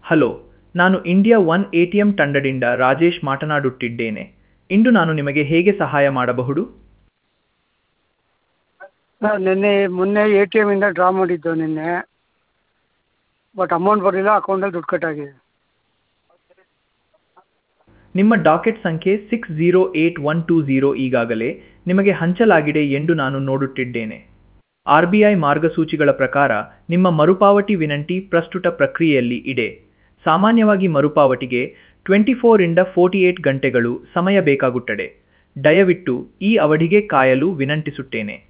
hello ನಾನು India one A T M ತಂಡದಿಂದ ರಾಜೇಶ್ ಮಾತನಾಡುತ್ತಿದ್ದೇನೆ ಇಂದು ನಾನು ನಿಮಗೆ ಹೇಗೆ ಸಹಾಯ ಮಾಡಬಹುದು ಸರ್ ನಿನ್ನೆ ಮೊನ್ನೆ ಎ ಟಿ ಎಮ್ಮಿಂದ ಡ್ರಾ ಮಾಡಿದ್ದು ನಿನ್ನೆ ಬಟ್ ಅಮೌಂಟ್ ಬರಲಿಲ್ಲ ಅಕೌಂಟಲ್ಲಿ ದುಡ್ಡು ಕಟ್ಟಾಗಿದೆ ನಿಮ್ಮ ಡಾಕೆಟ್ ಸಂಖ್ಯೆ six zero eight one two zero ಈಗಾಗಲೇ ನಿಮಗೆ ಹಂಚಲಾಗಿದೆ ಎಂದು ನಾನು ನೋಡುತ್ತಿದ್ದೇನೆ ಆರ್ ಬಿ ಐ ಮಾರ್ಗಸೂಚಿಗಳ ಪ್ರಕಾರ ನಿಮ್ಮ ಮರುಪಾವತಿ ವಿನಂತಿ ಪ್ರಸ್ತುತ ಪ್ರಕ್ರಿಯೆಯಲ್ಲಿ ಇದೆ ಸಾಮಾನ್ಯವಾಗಿ ಮರುಪಾವತಿಗೆ ಟ್ವೆಂಟಿ ಫೋರಿಂದ ಫೋರ್ಟಿ ಏಟ್ ಗಂಟೆಗಳು ಸಮಯ ಬೇಕಾಗುತ್ತದೆ ದಯವಿಟ್ಟು ಈ ಅವಧಿಗೆ ಕಾಯಲು ವಿನಂತಿಸುತ್ತೇನೆ